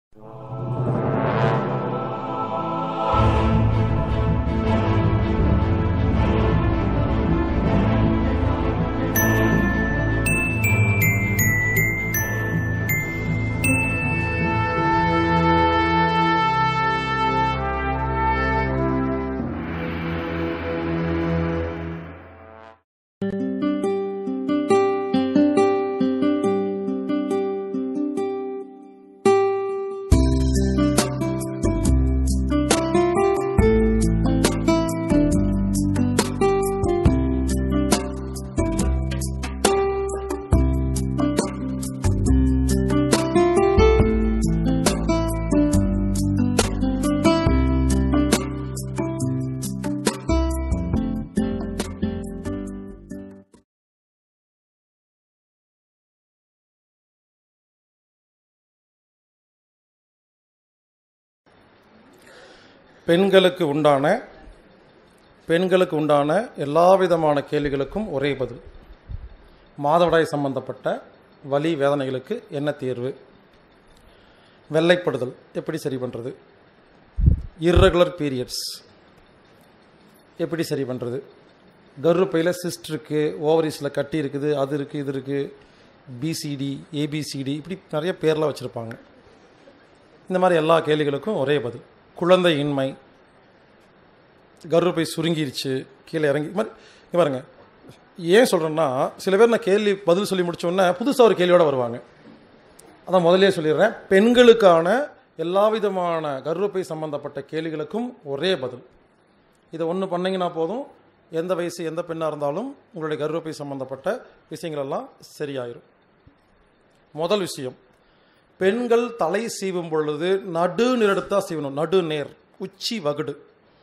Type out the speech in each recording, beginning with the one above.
பெண்களுக்கு உண்டான பெண்களுக்கு உண்டான எல்லா விதமான கேள்விகளுக்கும் ஒரே பதில் மாதவிடாய் சம்பந்தப்பட்ட வலி வேதனைகளுக்கு என்ன தீர்வு வெள்ளைப்படுதல் எப்படி சரி பண்ணுறது இர்ரெகுலர் பீரியட்ஸ் எப்படி சரி பண்ணுறது கர்ப்பையில் சிஸ்ட் இருக்குது ஓவரிஸில் கட்டி இருக்குது அது இருக்குது இது இருக்குது பிசிடி ஏபிசிடி இப்படி நிறைய பேர்லாம் வச்சுருப்பாங்க இந்த மாதிரி எல்லா கேள்விகளுக்கும் ஒரே பதில் குழந்தை இன்மை கர்ப்பை சுருங்கிருச்சு கீழே இறங்கி இது மாதிரி இங்க பாருங்க ஏன் சொல்கிறேன்னா சில பேர் நான் கேள்வி பதில் சொல்லி முடிச்சோன்னே புதுசாக ஒரு கேள்வியோட வருவாங்க அதான் முதல்லயே சொல்லிடுறேன் பெண்களுக்கான எல்லா விதமான கர்ப்பப்பை சம்பந்தப்பட்ட கேள்விகளுக்கும் ஒரே பதில் இதை ஒன்று பண்ணீங்கன்னா போதும் எந்த வயசு எந்த பெண்ணாக இருந்தாலும் உங்களுடைய கர்ப்பப்பை சம்பந்தப்பட்ட விஷயங்கள் எல்லாம் சரியாயிரும் முதல் விஷயம் பெண்கள் தலை சீவும் பொழுது நடு நிறத்தா சீவணும் நடு நேர் உச்சி வகுடு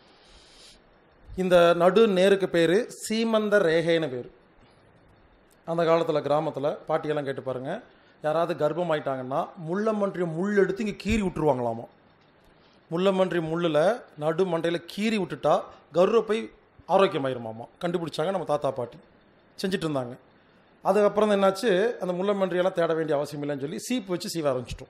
இந்த நடு நேருக்கு பேர் சீமந்த ரேகைன்னு பேர் அந்த காலத்தில் கிராமத்தில் பாட்டியெல்லாம் கேட்டு பாருங்க யாராவது கர்ப்பம் ஆயிட்டாங்கன்னா முள்ளமன்றி முள் எடுத்து இங்கே கீறி விட்டுருவாங்களாமா முள்ளமன்றி முள்ளில் நடு மண்டையில் கீறி விட்டுட்டா கர்ப்பப்பை ஆரோக்கியமாயிருமாமா கண்டுபிடிச்சாங்க நம்ம தாத்தா பாட்டி செஞ்சுட்டு இருந்தாங்க அதுக்கப்புறம் தான் என்னாச்சு அந்த முள்ளமன்றியெல்லாம் தேட வேண்டிய அவசியம் இல்லைன்னு சொல்லி சீப்பு வச்சு சீவ ஆரம்பிச்சிட்டோம்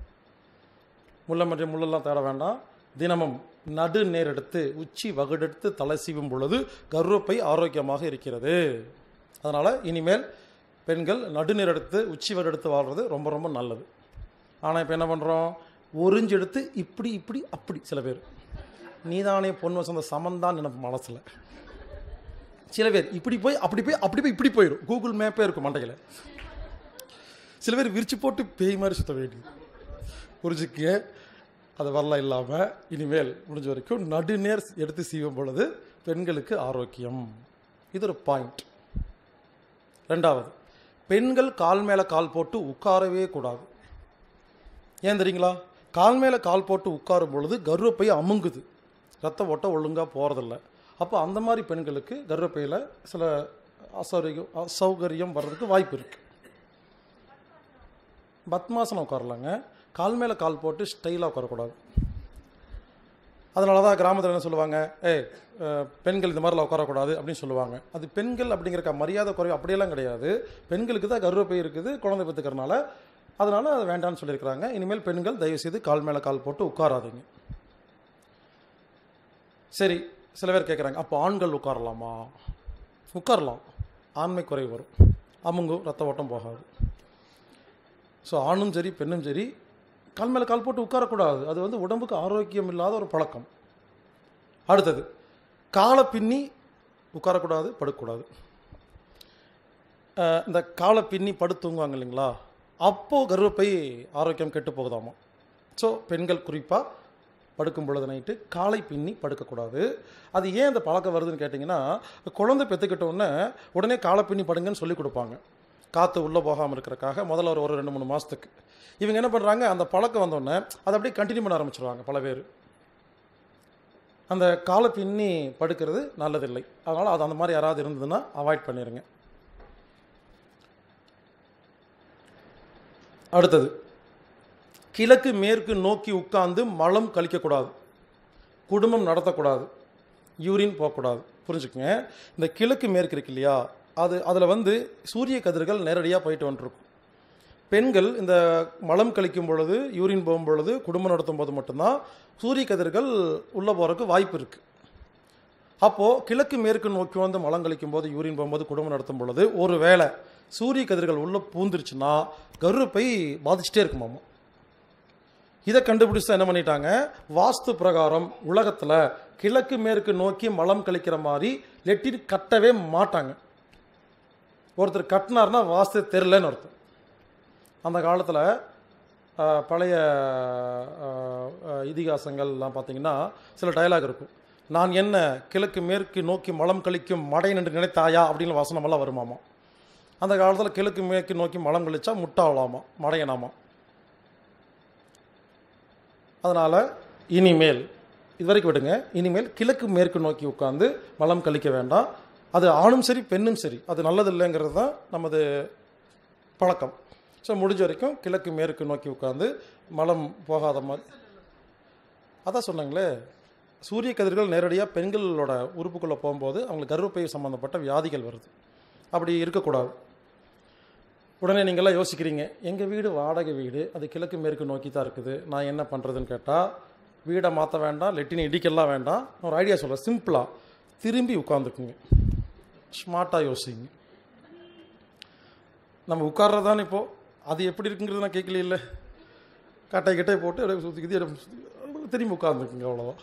முள்ளமன்றி முள்ளெல்லாம் தேட வேண்டாம் தினமும் நடு நேர் எடுத்து உச்சி வகுடெடுத்து தலை சீவும் பொழுது கர்ப்பப்பை ஆரோக்கியமாக இருக்கிறது அதனால் இனிமேல் பெண்கள் நடுநீர் எடுத்து உச்சி வகுடெடுத்து வாழ்கிறது ரொம்ப ரொம்ப நல்லது ஆனால் இப்போ என்ன பண்ணுறோம் ஒரிஞ்சு எடுத்து இப்படி இப்படி அப்படி சில பேர் நீதானே பொன் வசந்த சமந்தான் நினைப்பு மனசில் சில பேர் இப்படி போய் அப்படி போய் அப்படி போய் இப்படி போயிடும் கூகுள் மேப்பே இருக்கும் மண்டையில் சில பேர் விரிச்சு போட்டு பேய் மாதிரி சுத்த வேண்டியது புரிஞ்சுக்க அது வரலாம் இல்லாமல் இனிமேல் முடிஞ்ச வரைக்கும் நடுநேர் எடுத்து சீவும் பொழுது பெண்களுக்கு ஆரோக்கியம் இது ஒரு பாயிண்ட் ரெண்டாவது பெண்கள் கால் மேலே கால் போட்டு உட்காரவே கூடாது ஏன் தெரியுங்களா கால் மேலே கால் போட்டு உட்காரும் பொழுது கர்ப்பப்பை அமுங்குது ரத்த ஓட்டம் ஒழுங்காக போகிறதில்ல அப்போ அந்த மாதிரி பெண்களுக்கு கர்ப்பப்பையில் சில அசௌகரியம் அசௌகரியம் வர்றதுக்கு வாய்ப்பு இருக்குது பத்மாசனம் உட்காரலாங்க கால் மேலே கால் போட்டு ஸ்டைலாக உட்காரக்கூடாது அதனால தான் கிராமத்தில் என்ன சொல்லுவாங்க ஏய் அஹ், பெண்கள் இந்த மாதிரிலாம் உட்காரக்கூடாது அப்படின்னு சொல்லுவாங்க அது பெண்கள் அப்படிங்கிற மரியாதை குறைவு அப்படியெல்லாம் கிடையாது பெண்களுக்கு தான் கர்ப்பப்பை இருக்குது குழந்தை பெற்றுக்கிறனால அதனால அது வேண்டாம்னு சொல்லியிருக்கிறாங்க இனிமேல் பெண்கள் தயவுசெய்து கால் மேலே கால் போட்டு உட்காராதீங்க சரி சில பேர் கேட்குறாங்க அப்போ ஆண்கள் உட்காரலாமா உட்காரலாம் ஆண்மை குறைவு வரும் அமுங்கும் ரத்த ஓட்டம் போகாது ஸோ ஆணும் சரி பெண்ணும் சரி கால் மேலே கால் போட்டு உட்காரக்கூடாது அது வந்து உடம்புக்கு ஆரோக்கியம் இல்லாத ஒரு பழக்கம் அடுத்தது காலை பின்னி உட்காரக்கூடாது படுக்கக்கூடாது அஹ் இந்த காலை பின்னி படுத்து தூங்குவாங்க இல்லைங்களா அப்போது கர்ப்பப்பை ஆரோக்கியம் கெட்டு போகுதாமா ஸோ பெண்கள் குறிப்பாக படுக்கும் பொழுது நைட்டு காலை பின்னி படுக்கக்கூடாது அது ஏன் அந்த பழக்கம் வருதுன்னு கேட்டிங்கன்னா குழந்தை பெற்றுக்கிட்ட உடனே உடனே காலை பின்னி படுங்கன்னு சொல்லி கொடுப்பாங்க காற்று உள்ளே போகாமல் இருக்கிறக்காக முதல்ல ஒரு ஒரு ரெண்டு மூணு மாதத்துக்கு இவங்க என்ன பண்ணுறாங்க அந்த பழக்கம் வந்தோடனே அதை அப்படியே கண்டினியூ பண்ண ஆரம்பிச்சிருவாங்க பல பேர் அந்த காலை பின்னி படுக்கிறது நல்லதில்லை அதனால் அது அந்த மாதிரி யாராவது இருந்ததுன்னா அவாய்ட் பண்ணிடுங்க அடுத்தது கிழக்கு மேற்கு நோக்கி உட்கார்ந்து மலம் கழிக்கக்கூடாது குடும்பம் நடத்தக்கூடாது யூரின் போகக்கூடாது புரிஞ்சுக்கங்க இந்த கிழக்கு மேற்கு இருக்கு இல்லையா அது அதில் வந்து சூரிய கதிர்கள் நேரடியாக போயிட்டு வந்துருக்கும் பெண்கள் இந்த மலம் கழிக்கும் பொழுது யூரின் போகும் பொழுது குடும்பம் நடத்தும் போது மட்டும்தான் சூரிய கதிர்கள் உள்ளே போகிறதுக்கு வாய்ப்பு இருக்குது அப்போது கிழக்கு மேற்கு நோக்கி வந்து மலம் கழிக்கும் போது யூரின் போகும்போது குடும்பம் நடத்தும் பொழுது ஒரு வேளை சூரிய கதிர்கள் உள்ளே பூந்துருச்சுன்னா கருப்பை பாதிச்சுட்டே இருக்குமாமா இதை கண்டுபிடிச்சு தான் என்ன பண்ணிட்டாங்க வாஸ்து பிரகாரம் உலகத்தில் கிழக்கு மேற்கு நோக்கி மலம் கழிக்கிற மாதிரி லெட்டின் கட்டவே மாட்டாங்க ஒருத்தர் கட்டினார்னா வாஸ்து தெரிலன்னு அர்த்தம் அந்த காலத்தில் பழைய அஹ், அஹ், இதிகாசங்கள்லாம் பார்த்தீங்கன்னா சில டயலாக் இருக்கும் நான் என்ன கிழக்கு மேற்கு நோக்கி மலம் கழிக்கும் மடையன் என்று நினைத்தாயா அப்படின்னு வசனமெல்லாம் வருமாமா அந்த காலத்தில் கிழக்கு மேற்கு நோக்கி மலம் கழிச்சா முட்டாளாமா மடையனாமா அதனால் இனிமேல் இது வரைக்கும் விடுங்க இனிமேல் கிழக்கு மேற்கு நோக்கி உட்காந்து மலம் கழிக்க வேண்டாம் அது ஆணும் சரி பெண்ணும் சரி அது நல்லது இல்லைங்கிறது தான் நமது பழக்கம் ஸோ முடிஞ்ச வரைக்கும் கிழக்கு மேற்கு நோக்கி உட்காந்து மலம் போகாத மாதிரி அதான் சொன்னாங்களே சூரிய கதிர்கள் நேரடியாக பெண்களோட உறுப்புக்குள்ளே போகும்போது அவங்களுக்கு கர்ப்பப்பை சம்மந்தப்பட்ட வியாதிகள் வருது அப்படி இருக்கக்கூடாது உடனே நீங்கள்லாம் யோசிக்கிறீங்க எங்கள் வீடு வாடகை வீடு அது கிழக்கு மேற்கு நோக்கி தான் இருக்குது நான் என்ன பண்ணுறதுன்னு கேட்டால் வீடை மாற்ற வேண்டாம் லெட்டின் இடிக்கலாம் வேண்டாம் நான் ஒரு ஐடியா சொல்கிறேன் சிம்பிளாக திரும்பி உட்காந்துக்குங்க ஸ்மார்ட்டாக யோசிங்க நம்ம உட்கார்றதானே இப்போது அது எப்படி இருக்குங்கிறது நான் கேட்கல இல்லை கட்டை கிட்டை போட்டு அப்படியே சுற்றிக்கிது அப்படியே சுத்தி- திரும்பி உட்காந்துக்குங்க அவ்வளோதான்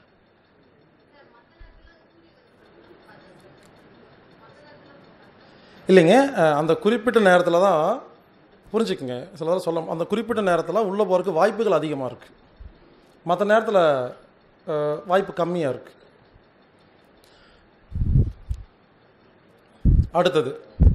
இல்லைங்க அஹ், அந்த குறிப்பிட்ட நேரத்தில் தான் புரிஞ்சுக்குங்க சிலர் சொல்ல அந்த குறிப்பிட்ட நேரத்தில் உள்ளே போகிறதுக்கு வாய்ப்புகள் அதிகமாக இருக்குது மற்ற நேரத்தில் வாய்ப்பு கம்மியாக இருக்குது அடுத்தது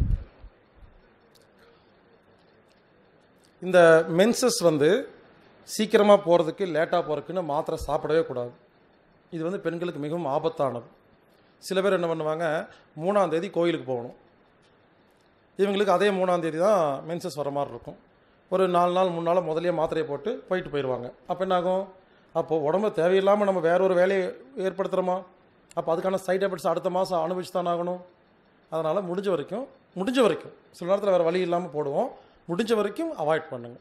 இந்த மென்சஸ் வந்து சீக்கிரமாக போகிறதுக்கு லேட்டாக போகிறதுக்குன்னு மாத்திரை சாப்பிடவே கூடாது இது வந்து பெண்களுக்கு மிகவும் ஆபத்தானது சில பேர் என்ன பண்ணுவாங்க மூணாம் தேதி கோயிலுக்கு போகணும் இவங்களுக்கு அதே மூணாம் தேதி தான் மென்சஸ் வர மாதிரி இருக்கும் ஒரு நாலு நாள் மூணு நாள் முதல்லயே மாத்திரையை போட்டு போயிட்டு போயிடுவாங்க அப்போ என்ன ஆகும் அப்போது உடம்பு தேவையில்லாமல் நம்ம வேற ஒரு வேலையை ஏற்படுத்துகிறோமா அப்போ அதுக்கான சைட் எஃபெக்ட்ஸ் அடுத்த மாதம் அனுபவிச்சு தான் ஆகணும் அதனால் முடிஞ்ச வரைக்கும் முடிஞ்ச வரைக்கும் சில நேரத்தில் வேறு வழி இல்லாமல் போடுவோம் முடிஞ்ச வரைக்கும் அவாய்ட் பண்ணுங்க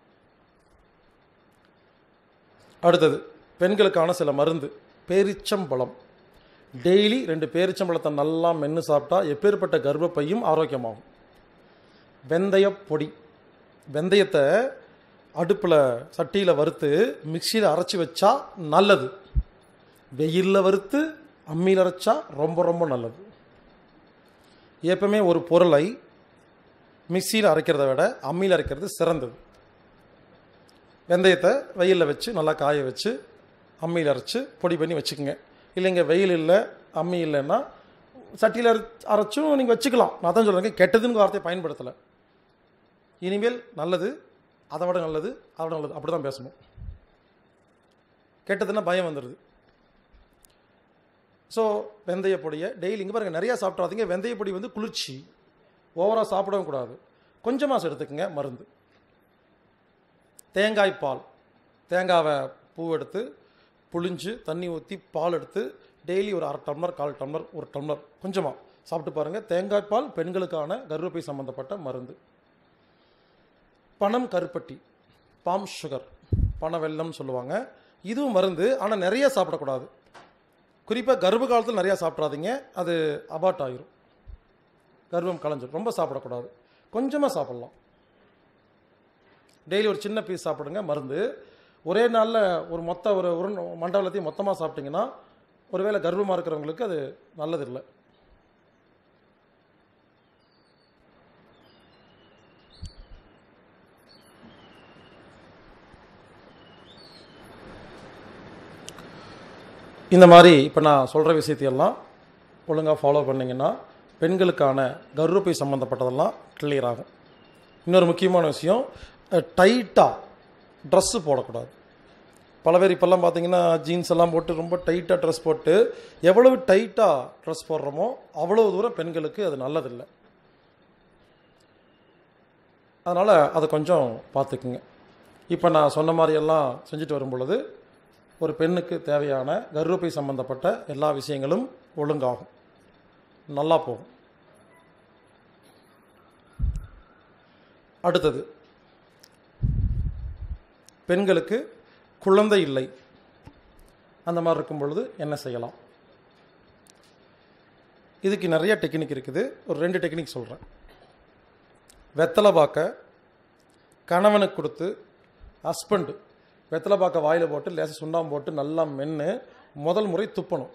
அடுத்தது பெண்களுக்கான சில மருந்து பேரிச்சம்பழம் டெய்லி ரெண்டு பேரிச்சம்பழத்தை நல்லா மென்று சாப்பிட்டா எப்பேற்பட்ட கர்ப்பப்பையும் ஆரோக்கியமாகும் வெந்தயப் பொடி வெந்தயத்தை அடுப்பில் சட்டியில் வறுத்து மிக்சியில் அரைச்சி வச்சா நல்லது வெயிலில் வறுத்து அம்மியில் அரைச்சா ரொம்ப ரொம்ப நல்லது எப்பவுமே ஒரு பொருளை மிக்சியில் அரைக்கிறத விட அம்மியில் அரைக்கிறது சிறந்தது வெந்தயத்தை வெயிலில் வச்சு நல்லா காய வச்சு அம்மியில் அரைச்சு பொடி பண்ணி வச்சுக்கோங்க இல்லைங்க வெயில் இல்லை அம்மி இல்லைன்னா சட்டியில் அரை அரைச்சும் நீங்கள் வச்சுக்கலாம் நான் தான் சொல்கிறேன் கெட்டதுன்னு வார்த்தையை பயன்படுத்தலை இனிமேல் நல்லது அதை விட நல்லது அதை விட நல்லது அப்படி தான் பேசணும் கெட்டதுன்னா பயம் வந்துடுது ஸோ வெந்தய பொடியை டெய்லி இங்கே பாருங்கள் நிறையா சாப்பிட்றாதீங்க வெந்தய பொடி வந்து குளிர்ச்சி ஓவராக சாப்பிடவும் கூடாது கொஞ்சமாக எடுத்துக்கங்க மருந்து தேங்காய் பால் தேங்காவை பூ எடுத்து புழிஞ்சு தண்ணி ஊற்றி பால் எடுத்து டெய்லி ஒரு அரை டம்ளர் கால் டம்ளர் ஒரு டம்ளர் கொஞ்சமாக சாப்பிட்டு பாருங்கள் தேங்காய் பால் பெண்களுக்கான கர்ப்பப்பை சம்மந்தப்பட்ட மருந்து பனம் கருப்பட்டி பாம் சுகர் பன வெல்லம் சொல்லுவாங்க இதுவும் மருந்து ஆனால் நிறைய சாப்பிடக்கூடாது குறிப்பாக கர்ப்ப காலத்தில் நிறையா சாப்பிட்றாதீங்க அது அபார்ட் ஆகிரும் கர்ப்பம் கலைஞ்சிரும் ரொம்ப சாப்பிடக்கூடாது கொஞ்சமாக சாப்பிட்லாம் டெய்லி ஒரு சின்ன பீஸ் சாப்பிடுங்க மருந்து ஒரே நாளில் ஒரு மொத்த ஒரு உருண் மண்டலத்தையும் மொத்தமாக சாப்பிட்டீங்கன்னா ஒருவேளை கர்ப்பமாக இருக்கிறவங்களுக்கு அது நல்லதில்லை இந்த மாதிரி இப்போ நான் சொல்கிற விஷயத்தையெல்லாம் ஒழுங்காக ஃபாலோ பண்ணிங்கன்னா பெண்களுக்கான கர்ப்பப்பை சம்மந்தப்பட்டதெல்லாம் கிளியர் ஆகும் இன்னொரு முக்கியமான விஷயம் டைட்டாக ட்ரெஸ்ஸு போடக்கூடாது பல பேர் இப்போல்லாம் பார்த்தீங்கன்னா ஜீன்ஸ் எல்லாம் போட்டு ரொம்ப டைட்டாக ட்ரெஸ் போட்டு எவ்வளவு டைட்டாக ட்ரெஸ் போடுறோமோ அவ்வளோ தூரம் பெண்களுக்கு அது நல்லதில்லை அதனால் அதை கொஞ்சம் பார்த்துக்குங்க இப்போ நான் சொன்ன மாதிரியெல்லாம் செஞ்சுட்டு வரும் பொழுது ஒரு பெண்ணுக்கு தேவையான கர்ப்பப்பை சம்பந்தப்பட்ட எல்லா விஷயங்களும் ஒழுங்காகும் நல்லா போகும் அடுத்தது பெண்களுக்கு குழந்தை இல்லை அந்த மாதிரி இருக்கும் பொழுது என்ன செய்யலாம் இதுக்கு நிறைய டெக்னிக் இருக்குது ஒரு ரெண்டு டெக்னிக் சொல்கிறேன் வெத்தலை பாக்க கணவனுக்கு கொடுத்து ஹஸ்பண்டு வெத்தலை பாக்க வாயில் போட்டு லேச சுண்ணாம்பு போட்டு நல்லா மென்று முதல் முறை துப்பணும்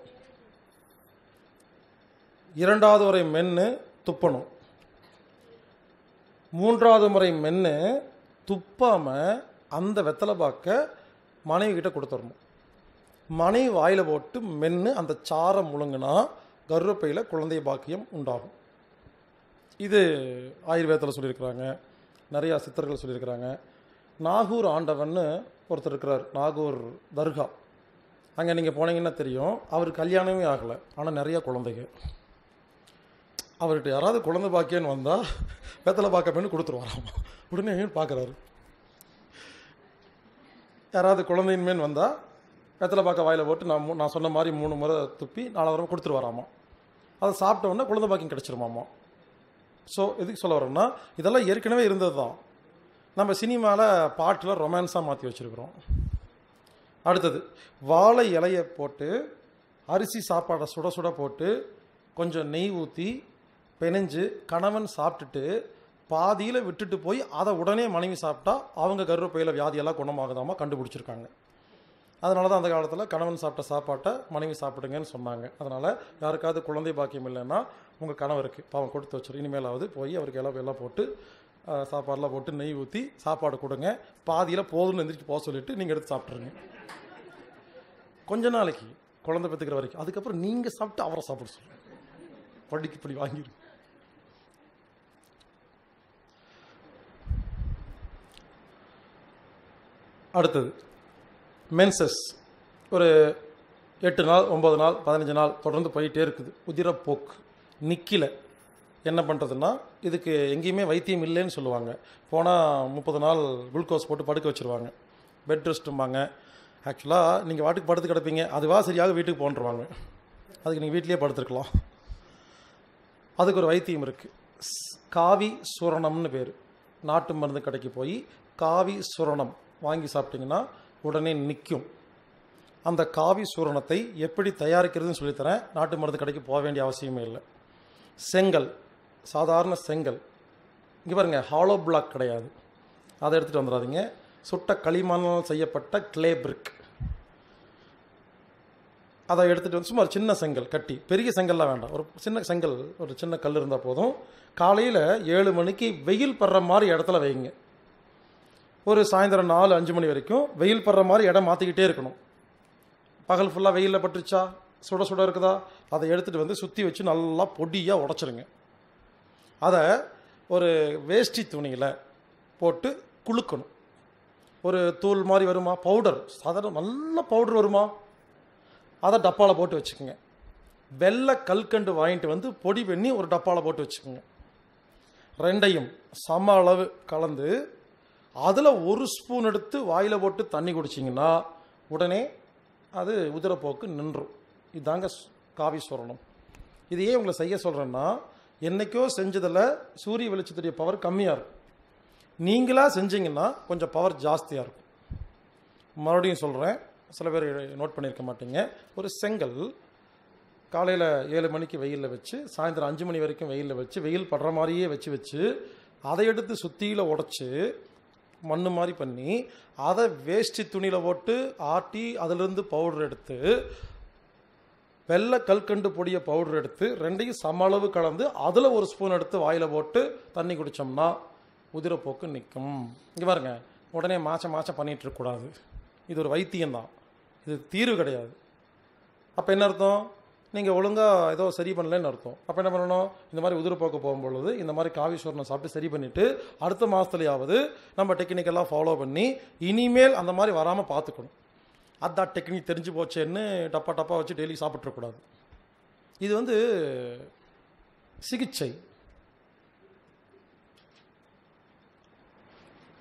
இரண்டாவது முறை மென்று துப்பணும் மூன்றாவது முறை மென்று துப்பாமல் அந்த வெத்தலை பாக்க மனைவி கிட்ட கொடுத்துடணும் மனைவி வாயில் போட்டு மென்று அந்த சாரை முழுங்கினா கர்ப்பப்பையில் குழந்தை பாக்கியம் உண்டாகும் இது ஆயுர்வேதத்தில் சொல்லியிருக்கிறாங்க நிறையா சித்தர்கள் சொல்லியிருக்கிறாங்க நாகூர் ஆண்டவன்னு ஒருத்தர் இருக்கிறார் நாகூர் தர்கா அங்கே நீங்கள் போனீங்கன்னா தெரியும் அவர் கல்யாணமே ஆகலை ஆனால் நிறையா குழந்தைங்க அவர்கிட்ட யாராவது குழந்தை பாக்கியன்னு வந்தால் வெத்தலை பார்க்க கொடுத்துருவாராம் உடனே பார்க்குறாரு யாராவது குழந்தையின் மேன் வந்தால் வெத்தலை பார்க்க வாயில் போட்டு நான் மூ- நான் சொன்ன மாதிரி மூணு முறை துப்பி நாலு தடவை கொடுத்துட்டு வராமா அதை சாப்பிட்ட உடனே குழந்தை பாக்கியம் கிடச்சிருமாமா ஸோ எதுக்கு சொல்ல வரோம்னா இதெல்லாம் ஏற்கனவே இருந்தது தான் நம்ம சினிமாவில் பாட்டில் ரொமான்ஸாக மாற்றி வச்சுருக்குறோம் அடுத்தது வாழை இலையை போட்டு அரிசி சாப்பாடை சுட சுட போட்டு கொஞ்சம் நெய் ஊற்றி பிணைஞ்சு கணவன் சாப்பிட்டுட்டு பாதியில் விட்டுட்டு போய் அதை உடனே மனைவி சாப்பிட்டா அவங்க கர்ப்பப்பையில் வியாதியெல்லாம் குணமாகுதாமா கண்டுபிடிச்சிருக்காங்க அதனால தான் அந்த காலத்தில் கணவன் சாப்பிட்ட சாப்பாட்டை மனைவி சாப்பிடுங்கன்னு சொன்னாங்க அதனால் யாருக்காவது குழந்தை பாக்கியம் இல்லைன்னா உங்கள் கணவருக்கு பாவம் கொடுத்து வச்சிரு இனிமேலாவது போய் அவருக்கு எல்லாம் எல்லாம் போட்டு அஹ், சாப்பாடெல்லாம் போட்டு நெய் ஊற்றி சாப்பாடு கொடுங்க பாதியில் போதும்னு எந்திரிச்சு போக சொல்லிட்டு நீங்கள் எடுத்து சாப்பிட்ருங்க கொஞ்ச நாளைக்கு குழந்தை பெற்றுக்கிற வரைக்கும் அதுக்கப்புறம் நீங்கள் சாப்பிட்டு அவரை சாப்பிட சொல்லுங்க படிக்கு இப்படி வாங்கிடு அடுத்தது மென்சஸ் ஒரு எட்டு நாள் ஒம்பது நாள் பதினஞ்சு நாள் தொடர்ந்து போயிட்டே இருக்குது உதிரப்போக்கு நிற்கல என்ன பண்ணுறதுன்னா இதுக்கு எங்கேயுமே வைத்தியம் இல்லைன்னு சொல்லுவாங்க போனால் முப்பது நாள் குளுக்கோஸ் போட்டு படுக்க வச்சுருவாங்க பெட் ரெஸ்ட்டும்பாங்க ஆக்சுவலாக நீங்கள் வாட்டுக்கு படுத்து கிடப்பீங்க அதுவா சரியாக வீட்டுக்கு போன்றுவாங்க அதுக்கு நீங்கள் வீட்டிலேயே படுத்துருக்கலாம் அதுக்கு ஒரு வைத்தியம் இருக்குது காவி சுரணம்னு பேர் நாட்டு மருந்து கடைக்கு போய் காவி சுரணம் வாங்கி சாப்பிட்டிங்கன்னா உடனே நிற்கும் அந்த காவி சூரணத்தை எப்படி தயாரிக்கிறதுன்னு சொல்லித்தரேன் நாட்டு மருந்து கடைக்கு போக வேண்டிய அவசியமே இல்லை செங்கல் சாதாரண செங்கல் இங்கே பாருங்க ஹாலோ பிளாக் கிடையாது அதை எடுத்துகிட்டு வந்துடாதீங்க சுட்ட களிமண்ணால் செய்யப்பட்ட கிளே பிரிக் அதை எடுத்துகிட்டு வந்து சும்மா ஒரு சின்ன செங்கல் கட்டி பெரிய செங்கல்லாம் வேண்டாம் ஒரு சின்ன செங்கல் ஒரு சின்ன கல் இருந்தால் போதும் காலையில் ஏழு மணிக்கு வெயில் படுற மாதிரி இடத்துல வைங்க ஒரு சாயந்தரம் நாலு அஞ்சு மணி வரைக்கும் வெயில் படுற மாதிரி இடம் மாற்றிக்கிட்டே இருக்கணும் பகல் ஃபுல்லாக வெயிலில் பட்டுருச்சா சுட சுட இருக்குதா அதை எடுத்துகிட்டு வந்து சுற்றி வச்சு நல்லா பொடியாக உடச்சிருங்க அதை ஒரு வேஷ்டி துணியில் போட்டு குலுக்கணும் ஒரு தூள் மாதிரி வருமா பவுடர் சாதாரண நல்ல பவுடர் வருமா அதை டப்பாவில் போட்டு வச்சுக்கோங்க வெள்ளை கல்கண்டு வாங்கிட்டு வந்து பொடி பண்ணி ஒரு டப்பாவில் போட்டு வச்சுக்கோங்க ரெண்டையும் சம அளவு கலந்து அதில் ஒரு ஸ்பூன் எடுத்து வாயில் போட்டு தண்ணி குடிச்சிங்கன்னா உடனே அது உதிரப்போக்கு நின்றும் இதாங்க ஸ்- காவி சுரணம் இது ஏன் உங்களை செய்ய சொல்கிறேன்னா என்னைக்கோ செஞ்சதில் சூரிய வெளிச்சத்துடைய பவர் கம்மியாக இருக்கும் நீங்களாக செஞ்சீங்கன்னா கொஞ்சம் பவர் ஜாஸ்தியாக இருக்கும் மறுபடியும் சொல்கிறேன் சில பேர் நோட் பண்ணியிருக்க மாட்டீங்க ஒரு செங்கல் காலையில் ஏழு மணிக்கு வெயிலில் வச்சு சாயந்தரம் அஞ்சு மணி வரைக்கும் வெயிலில் வச்சு வெயில் படுற மாதிரியே வச்சு வச்சு அதை எடுத்து சுத்தியில் உடச்சி மண்ணு மாதிரி பண்ணி அதை வேஷ்டி துணியில் போட்டு ஆட்டி அதிலிருந்து பவுடர் எடுத்து வெள்ளை கல்கண்டு பொடியை பவுடர் எடுத்து ரெண்டையும் சம அளவு கலந்து அதில் ஒரு ஸ்பூன் எடுத்து வாயில் போட்டு தண்ணி குடித்தோம்னா உதிரப்போக்கு நிற்கும் இங்கே பாருங்க உடனே மாச்ச மாச்சம் பண்ணிட்டு இருக்கக்கூடாது இது ஒரு வைத்தியம்தான் இது தீர்வு கிடையாது அப்போ என்ன அர்த்தம் நீங்கள் ஒழுங்காக ஏதோ சரி பண்ணலன்னு அர்த்தம் அப்போ என்ன பண்ணணும் இந்த மாதிரி உதிரப்போக்கு போகும்பொழுது இந்த மாதிரி காவிஸ்வரனை சாப்பிட்டு சரி பண்ணிவிட்டு அடுத்த மாதத்துலையாவது நம்ம டெக்னிக்கெல்லாம் ஃபாலோ பண்ணி இனிமேல் அந்த மாதிரி வராமல் பார்த்துக்கணும் அதான் டெக்னிக் தெரிஞ்சு போச்சேன்னு டப்பா டப்பா வச்சு டெய்லி சாப்பிட்றக்கூடாது இது வந்து சிகிச்சை